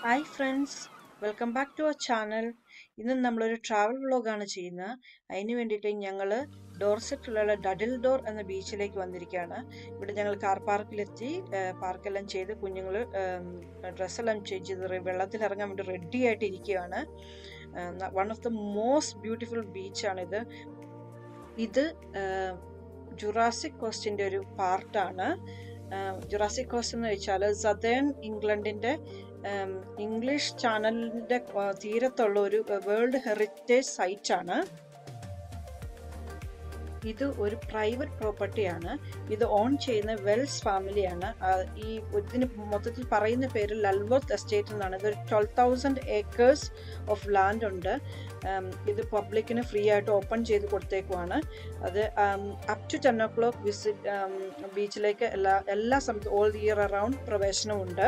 Hi friends welcome back to our channel ഇന്ന് നമ്മളൊരു travel വ്ളോഗാണ് ചെയ്യുന്നത് അതിന് വേണ്ടിയിട്ട് ഞങ്ങൾ ഡോർസെറ്റിലുള്ള ഡഡിൽ ഡോർ എന്ന ബീച്ചിലേക്ക് വന്നിരിക്കുകയാണ് ഇവിടെ ഞങ്ങൾ കാർ പാർക്കിലെത്തി പാർക്കെല്ലാം ചെയ്ത് കുഞ്ഞുങ്ങൾ ഡ്രസ്സെല്ലാം ചേഞ്ച് ചെയ്ത് വെള്ളത്തിൽ ഇറങ്ങാൻ വേണ്ടി റെഡി ആയിട്ട് ഇരിക്കുകയാണ് one of the most beautiful ബീച്ചാണിത് ഇത് ജുറാസിക് കോസ്റ്റിൻ്റെ ഒരു പാർട്ടാണ് ജുറാസിക് കോസ്റ്റ് എന്ന് വെച്ചാൽ സദേൺ ഇംഗ്ലണ്ടിൻ്റെ ഇംഗ്ലീഷ് ചാനലിൻ്റെ തീരത്തുള്ള ഒരു വേൾഡ് ഹെറിറ്റേജ് സൈറ്റാണ് ഇത് ഒരു പ്രൈവറ്റ് പ്രോപ്പർട്ടിയാണ് ഇത് ഓൺ ചെയ്യുന്ന വെൽസ് ഫാമിലിയാണ് ഈ ഇതിന് മൊത്തത്തിൽ പറയുന്ന പേര് ലൽവർത്ത് എസ്റ്റേറ്റ് എന്നാണ് ഇതൊരു twelve thousand acres of land ഉണ്ട് ഇത് പബ്ലിക്കിന് ഫ്രീ ആയിട്ട് ഓപ്പൺ ചെയ്ത് കൊടുത്തേക്കുവാണ് അത് up to ten o'clock visit ബീച്ചിലേക്ക് എല്ലാ എല്ലാ സമയത്തും ഓൾ ഇയർ അറൗണ്ട് പ്രവേശനമുണ്ട്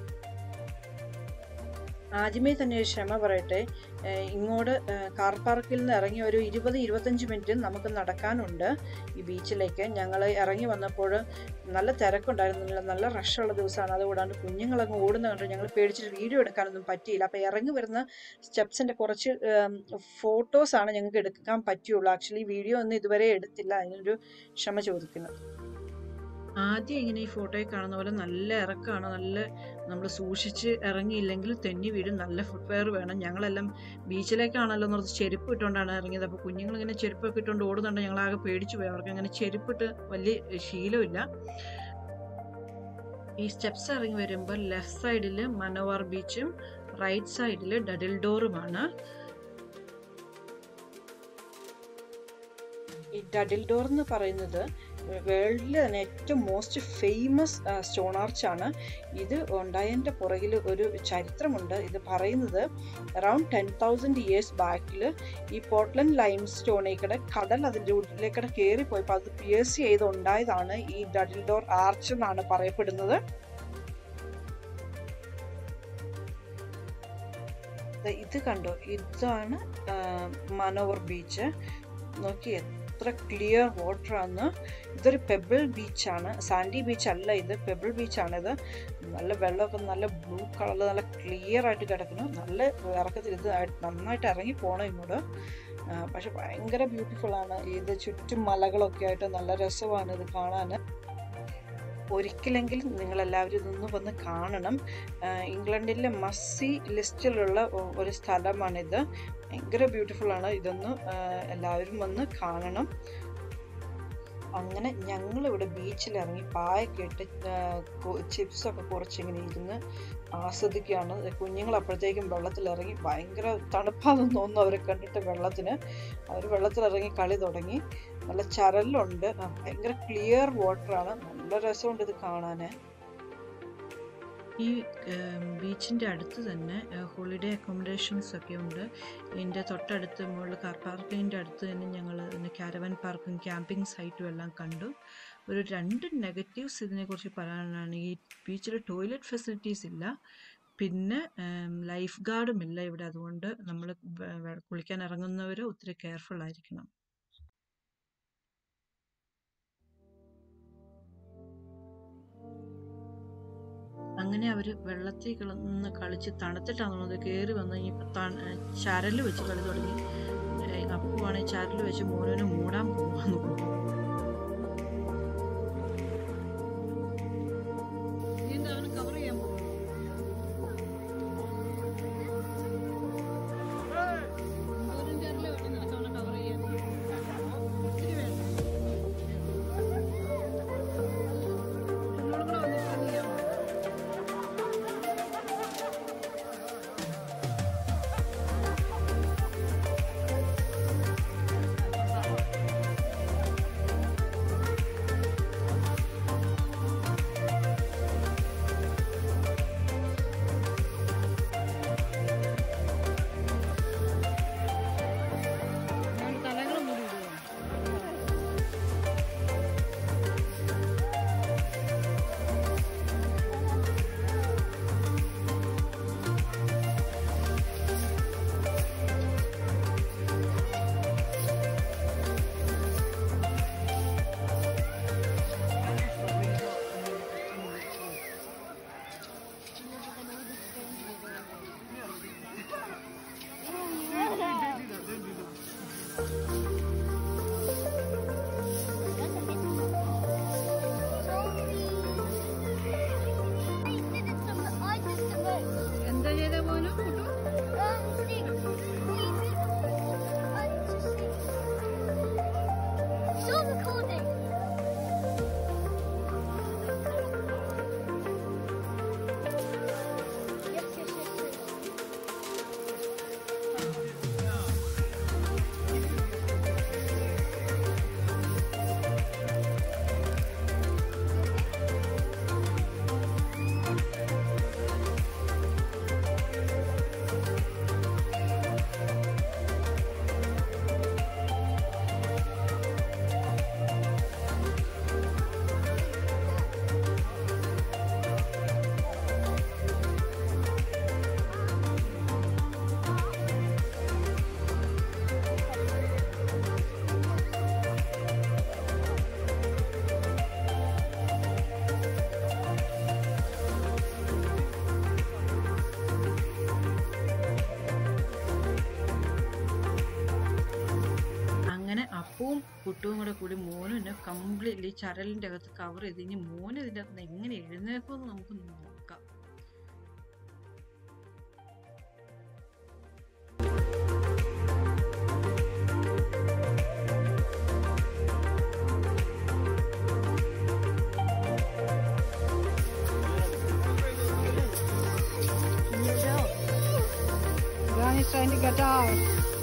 ആദ്യമേ തന്നെ ഒരു ക്ഷമ പറയട്ടെ ഇങ്ങോട്ട് കാർ പാർക്കിൽ നിന്ന് ഇറങ്ങി ഒരു ഇരുപത് ഇരുപത്തഞ്ച് മിനിറ്റ് നമുക്ക് നടക്കാനുണ്ട് ഈ ബീച്ചിലേക്ക് ഞങ്ങൾ ഇറങ്ങി വന്നപ്പോൾ നല്ല തിരക്കുണ്ടായിരുന്നില്ല നല്ല റഷുള്ള ദിവസമാണ് അതുകൂടാണ്ട് കുഞ്ഞുങ്ങളങ്ങ് ഓടുന്ന കണ്ട് ഞങ്ങൾ പേടിച്ചിട്ട് വീഡിയോ എടുക്കാനൊന്നും പറ്റിയില്ല അപ്പോൾ ഇറങ്ങി വരുന്ന സ്റ്റെപ്സിൻ്റെ കുറച്ച് ഫോട്ടോസാണ് ഞങ്ങൾക്ക് എടുക്കാൻ പറ്റിയുള്ളൂ ആക്ച്വലി വീഡിയോ ഒന്നും ഇതുവരെ എടുത്തില്ല അതിനൊരു ക്ഷമ ചോദിക്കുന്നത് ആദ്യം ഇങ്ങനെ ഈ ഫോട്ടോയിൽ കാണുന്ന പോലെ നല്ല ഇറക്കമാണ് നല്ല നമ്മൾ സൂക്ഷിച്ച് ഇറങ്ങിയില്ലെങ്കിൽ തെന്നി വീഴും നല്ല ഫുട്വെയർ വേണം ഞങ്ങളെല്ലാം ബീച്ചിലേക്കാണല്ലോ എന്ന് പറഞ്ഞ് ചെരുപ്പ് ഇട്ടുകൊണ്ടാണ് ഇറങ്ങിയത് അപ്പോൾ കുഞ്ഞുങ്ങൾ ഇങ്ങനെ ചെരുപ്പൊക്കെ ഇട്ടുകൊണ്ട് ഓടുന്നുണ്ട് ഞങ്ങളാകെ പേടിച്ചു പോയി അവർക്ക് അങ്ങനെ ചെരുപ്പിട്ട് വലിയ ശീലമില്ല ഈ സ്റ്റെപ്സ് ഇറങ്ങി വരുമ്പോൾ ലെഫ്റ്റ് സൈഡിൽ മനോവാർ ബീച്ചും റൈറ്റ് സൈഡിൽ ഡഡിൽ ഡോറുമാണ് ഈ ഡഡിൽ ഡോർ എന്ന് പറയുന്നത് വേൾഡിൽ തന്നെ ഏറ്റവും മോസ്റ്റ് ഫേമസ് സ്റ്റോൺ ആർച്ചാണ് ഇത് ഉണ്ടായതിൻ്റെ പുറകിൽ ഒരു ചരിത്രമുണ്ട് ഇത് പറയുന്നത് അറൗണ്ട് ടെൻ തൗസൻഡ് ഇയേഴ്സ് ബാക്കിൽ ഈ പോർട്ട്ലൻഡ് ലൈം സ്റ്റോണേക്കടെ കടൽ അതിൻ്റെ ഉള്ളിലേക്കടെ കയറിപ്പോയപ്പോൾ അത് പിയേഴ്സ് ചെയ്ത് ഉണ്ടായതാണ് ഈ ഡഡിൽ ഡോർ ആർച്ച് എന്നാണ് പറയപ്പെടുന്നത് ഇത് കണ്ടോ ഇതാണ് മനോവർ ബീച്ച് നോക്കി എത്ര ക്ലിയർ വാട്ടർ ആണ് ഇതൊരു പെബിൾ ബീച്ചാണ് സാൻഡി ബീച്ച് അല്ല ഇത് പെബിൾ ബീച്ചാണിത് നല്ല വെള്ളമൊക്കെ നല്ല ബ്ലൂ കളറിൽ നല്ല ക്ലിയർ ആയിട്ട് കിടക്കുന്നു നല്ല ഇറക്കത്തിൽ ഇത് നന്നായിട്ട് ഇറങ്ങി പോകണം ഇങ്ങോട്ട് പക്ഷെ ഭയങ്കര ബ്യൂട്ടിഫുൾ ആണ് ഇത് ചുറ്റും മലകളൊക്കെ ആയിട്ട് നല്ല രസമാണ് ഇത് കാണാൻ ഒരിക്കലെങ്കിലും നിങ്ങളെല്ലാവരും ഇതൊന്ന് വന്ന് കാണണം ഇംഗ്ലണ്ടിലെ മസ്സി ലിസ്റ്റിലുള്ള ഒരു സ്ഥലമാണിത് ഭയങ്കര ബ്യൂട്ടിഫുൾ ആണ് ഇതൊന്ന് എല്ലാവരും വന്ന് കാണണം അങ്ങനെ ഞങ്ങൾ ഇവിടെ ബീച്ചിൽ ഇറങ്ങി പായൊക്കെ ഇട്ട് ചിപ്സൊക്കെ കുറച്ചിങ്ങനെ ഇരുന്ന് ആസ്വദിക്കുകയാണ് കുഞ്ഞുങ്ങൾ അപ്പോഴത്തേക്കും വെള്ളത്തിലിറങ്ങി ഭയങ്കര തണുപ്പാണെന്ന് തോന്നുന്നു അവരെ കണ്ടിട്ട് വെള്ളത്തിന് അവർ വെള്ളത്തിലിറങ്ങി കളി തുടങ്ങി നല്ല ചരലുണ്ട് ഭയങ്കര ക്ലിയർ വാട്ടറാണ് നല്ല രസമുണ്ട് ഇത് കാണാൻ ഈ ബീച്ചിൻ്റെ അടുത്ത് തന്നെ ഹോളിഡേ അക്കോമഡേഷൻസ് ഒക്കെ ഉണ്ട് ഇതിൻ്റെ തൊട്ടടുത്ത് മുകളിൽ കാർ പാർക്കിൻ്റെ അടുത്ത് തന്നെ ഞങ്ങൾ കാരവൻ പാർക്കും ക്യാമ്പിംഗ് സൈറ്റും എല്ലാം കണ്ടു ഒരു രണ്ട് നെഗറ്റീവ്സ് ഇതിനെക്കുറിച്ച് പറയാനാണ് ഈ ബീച്ചിൽ ടോയ്ലറ്റ് ഫെസിലിറ്റീസ് ഇല്ല പിന്നെ ലൈഫ് ഗാർഡും ഇല്ല ഇവിടെ അതുകൊണ്ട് നമ്മൾ കുളിക്കാൻ ഇറങ്ങുന്നവർ ഒത്തിരി കെയർഫുൾ ആയിരിക്കണം അങ്ങനെ അവർ വെള്ളത്തിൽ കിടന്ന് കളിച്ച് തണുത്തിട്ടാണെന്നുള്ളത് കയറി വന്ന് ഈ ചരൽ വെച്ച് കളി തുടങ്ങി അപ്പുവാണെങ്കിൽ ചരൽ വെച്ച് മോനോനെ മൂടാൻ പോകാൻ നോക്കും കവർ ചെയ്യാൻ പോകും കവർ ചെയ്യാൻ ഒത്തിരി വേണം ഒട്ടും കൂടെ കൂടി മോനും എന്നെ കംപ്ലീറ്റ്ലി ചരലിൻ്റെ അകത്ത് കവർ ചെയ്ത് ഇനി മോൻ ഇതിൻ്റെ അകത്ത് നിന്ന് എങ്ങനെ എഴുന്നേക്കുമെന്ന് നമുക്ക് നോക്കാം Granny's trying to get out.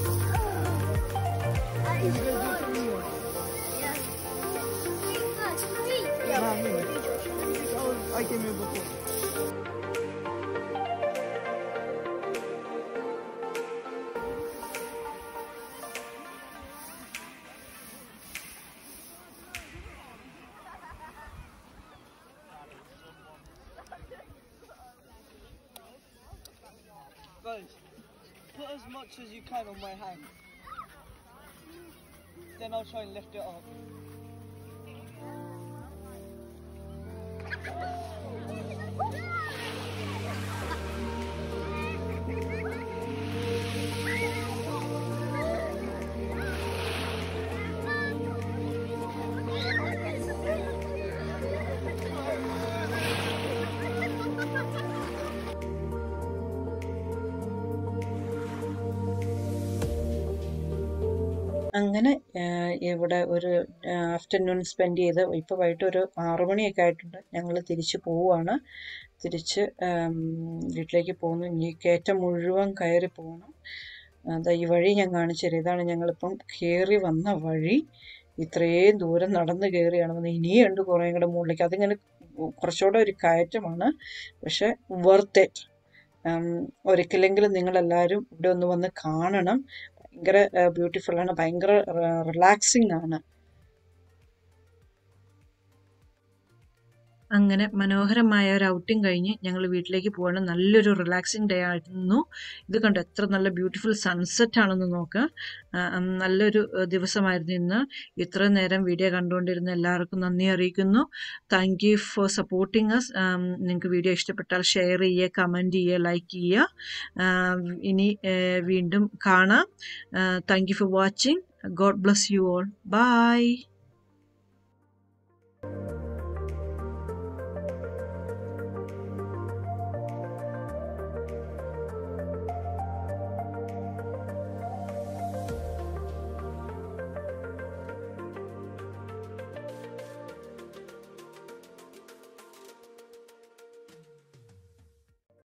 I came here before. Guys, put as much as you can on my hand. Then I'll try and lift it up. അങ്ങനെ ആഹ് ഇവിടെ ഒരു ആഫ്റ്റർനൂൺ സ്പെൻഡ് ചെയ്ത് ഇപ്പോൾ വൈകിട്ട് ഒരു ആറു മണിയൊക്കെ ആയിട്ടുണ്ട് ഞങ്ങൾ തിരിച്ച് പോവുകയാണ് തിരിച്ച് ആം, വീട്ടിലേക്ക് പോകുന്നു ഇനി കയറ്റം മുഴുവൻ കയറി പോകണം അതാ ഈ വഴി ഞാൻ കാണിച്ചു തരാം ഇതാണ് ഞങ്ങളിപ്പം കയറി വന്ന വഴി ഇത്രയും ദൂരം നടന്ന് കയറിയാണ് വന്നത് ഇനിയുണ്ട് കുറേ കൂടെ മുകളിലേക്ക് അതിങ്ങനെ കുറച്ചുകൂടെ ഒരു കയറ്റമാണ് പക്ഷെ വർത്ത് ഇറ്റ് ഒരിക്കലെങ്കിലും നിങ്ങളെല്ലാവരും ഇവിടെ ഒന്ന് വന്ന് കാണണം ഭയങ്കര ബ്യൂട്ടിഫുൾ ആണ് ഭയങ്കര റിലാക്സിങ് ആണ് അങ്ങനെ മനോഹരമായ ഒരു ഔട്ടിംഗ് കഴിഞ്ഞ് ഞങ്ങൾ വീട്ടിലേക്ക് പോവാണ് നല്ലൊരു റിലാക്സിങ് ഡേ ആയിരുന്നു ഇത് കണ്ടോ എത്ര നല്ല ബ്യൂട്ടിഫുൾ സൺസെറ്റ് ആണെന്ന് നോക്കുക ആ, ഉം, നല്ലൊരു ഏഹ്, ദിവസമായിരുന്നു ഇന്ന് ഇത്ര നേരം വീഡിയോ കണ്ടുകൊണ്ടിരുന്ന എല്ലാവർക്കും നന്ദി അറിയിക്കുന്നു thank you for supporting us നിങ്ങൾക്ക് വീഡിയോ ഇഷ്ടപ്പെട്ടാൽ ഷെയർ ചെയ്യുക കമൻറ്റ് ചെയ്യുക ലൈക്ക് ചെയ്യുക ആ, ഇനി ഏഹ്, വീണ്ടും കാണാം thank you for watching God bless you all by